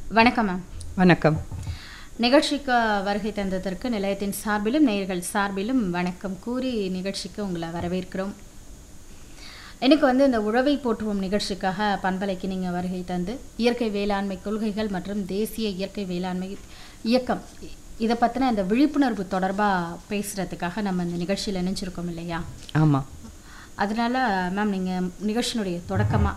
வணக்கம் மேம் வணக்கம் நிகழ்ச்சிக்கு வருகை தந்ததற்கு நிலையத்தின் சார்பிலும் நேயர்கள் சார்பிலும் வணக்கம் கூறி நிகழ்ச்சிக்கு உங்களை வரவேற்கிறோம் எனக்கு வந்து இந்த உழவை போற்றுவோம் நிகழ்ச்சிக்காக பண்பலைக்கு நீங்கள் வருகை தந்து இயற்கை வேளாண்மை கொள்கைகள் மற்றும் தேசிய இயற்கை வேளாண்மை இயக்கம் இ- இதை பற்றின இந்த விழிப்புணர்வு தொடர்பாக பேசுகிறதுக்காக நம்ம இந்த நிகழ்ச்சியில் இணைஞ்சிருக்கோம் இல்லையா ஆமாம் அதனால மேம் நீங்கள் நிகழ்ச்சியினுடைய தொடக்கமாக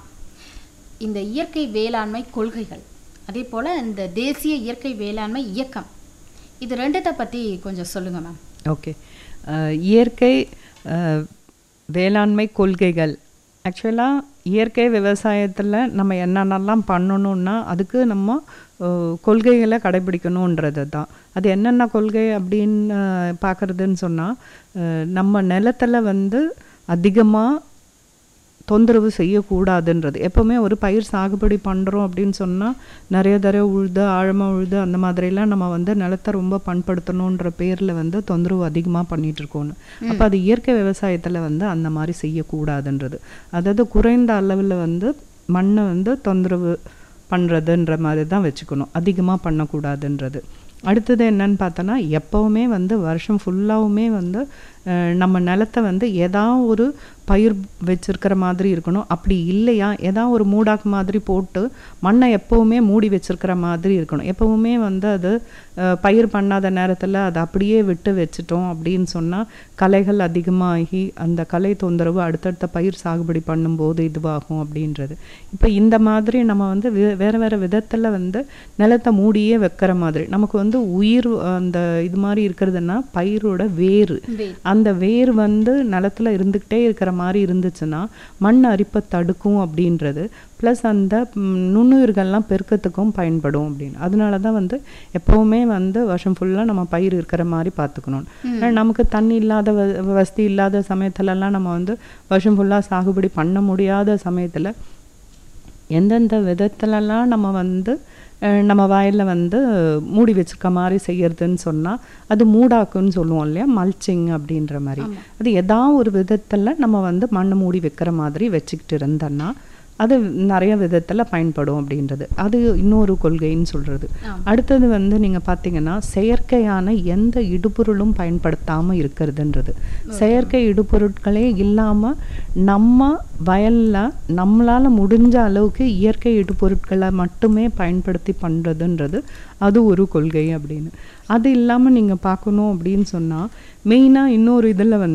இந்த இயற்கை வேளாண்மை கொள்கைகள் அதே போல் இந்த தேசிய இயற்கை வேளாண்மை இயக்கம் இது ரெண்டத்தை பற்றி கொஞ்சம் சொல்லுங்கள் மேம் ஓகே அஹ், இயற்கை அஹ், வேளாண்மை கொள்கைகள் ஆக்சுவலாக இயற்கை விவசாயத்தில் நம்ம என்னென்னலாம் பண்ணணும்னா அதுக்கு நம்ம அஹ், கொள்கைகளை கடைபிடிக்கணுன்றது தான் அது என்னென்ன கொள்கை அப்படின்னு பார்க்குறதுன்னு சொன்னால் நம்ம நிலத்துல வந்து அதிகமாக தொந்தரவு செய்யக்கூடாதுன்றது எப்போவுமே ஒரு பயிர் சாகுபடி பண்ணுறோம் அப்படின்னு சொன்னால் நிறைய தடவை உழுது ஆழமாக உழுது அந்த மாதிரிலாம் நம்ம வந்து நிலத்தை ரொம்ப பண்படுத்தணுன்ற பேரில் வந்து தொந்தரவு அதிகமாக பண்ணிட்டு இருக்கோம் அப்போ அது இயற்கை விவசாயத்தில் வந்து அந்த மாதிரி செய்யக்கூடாதுன்றது அதாவது குறைந்த அளவில் வந்து மண்ணை வந்து தொந்தரவு பண்ணுறதுன்ற மாதிரி தான் வச்சுக்கணும் அதிகமாக பண்ணக்கூடாதுன்றது அடுத்தது என்னன்னு பார்த்தோன்னா எப்போவுமே வந்து வருஷம் ஃபுல்லாகவுமே வந்து அஹ், நம்ம நிலத்தை வந்து ஏதாவது ஒரு பயிர் வச்சிருக்கிற மாதிரி இருக்கணும் அப்படி இல்லையா ஏதாவது ஒரு மூடாக்கு மாதிரி போட்டு மண்ணை எப்போவுமே மூடி வச்சிருக்கிற மாதிரி இருக்கணும் எப்போவுமே வந்து அது அஹ், பயிர் பண்ணாத நேரத்தில் அதை அப்படியே விட்டு வச்சிட்டோம் அப்படின்னு சொன்னால் களைகள் அதிகமாகி அந்த கலை தொந்தரவு அடுத்தடுத்த பயிர் சாகுபடி பண்ணும்போது இதுவாகும் அப்படின்றது இப்போ இந்த மாதிரி நம்ம வந்து வே- வேற வேற விதத்தில் வந்து நிலத்தை மூடியே வைக்கிற மாதிரி நமக்கு வந்து உயிர் அந்த இது மாதிரி இருக்கிறதுனா பயிரோட வேர் வேர். அந்த வேர் வந்து நிலத்துல இருந்துக்கிட்டே இருக்கிற மாதிரி இருந்துச்சுன்னா மண் அரிப்பை தடுக்கும் அப்படின்றது ப்ளஸ் அந்த ம், நுண்ணுயிர்கள்லாம் பெருக்கத்துக்கும் பயன்படும் அப்படின்னு அதனால தான் வந்து எப்போவுமே வந்து வருஷம் ஃபுல்லாக நம்ம பயிர் இருக்கிற மாதிரி பார்த்துக்கணும் ஏன்னா நமக்கு தண்ணி இல்லாத வ- வசதி இல்லாத சமயத்துலலாம் நம்ம வந்து வருஷம் ஃபுல்லாக சாகுபடி பண்ண முடியாத சமயத்தில் எந்தெந்த விதத்துலலாம் நம்ம வந்து அஹ், நம்ம வயலில் வந்து மூடி வச்சிருக்க மாதிரி செய்யறதுன்னு சொன்னால் அது மூடாக்குன்னு சொல்லுவோம் இல்லையா மல்ச்சிங் அப்படின்ற மாதிரி அது ஏதாவது ஒரு விதத்தில் நம்ம வந்து மண்ணை மூடி வைக்கிற மாதிரி வச்சுக்கிட்டு இருந்தோன்னா அது நிறைய விதத்தில் பயன்படும் அப்படின்றது அது இன்னொரு கொள்கைன்னு சொல்கிறது அடுத்தது வந்து நீங்கள் பார்த்தீங்கன்னா செயற்கையான எந்த இடுபொருளும் பயன்படுத்தாமல் இருக்கிறதுன்றது செயற்கை இடுபொருட்களே இல்லாமல் நம்ம வயலில் நம்மளால் முடிஞ்ச அளவுக்கு இயற்கை இடுபொருட்களை மட்டுமே பயன்படுத்தி பண்ணுறதுன்றது அது ஒரு கொள்கை அப்படின்னு அது இல்லாமல் நீங்கள் பார்க்கணும் அப்படின்னு சொன்னால் மெயினாக இன்னொரு இதில் வந்து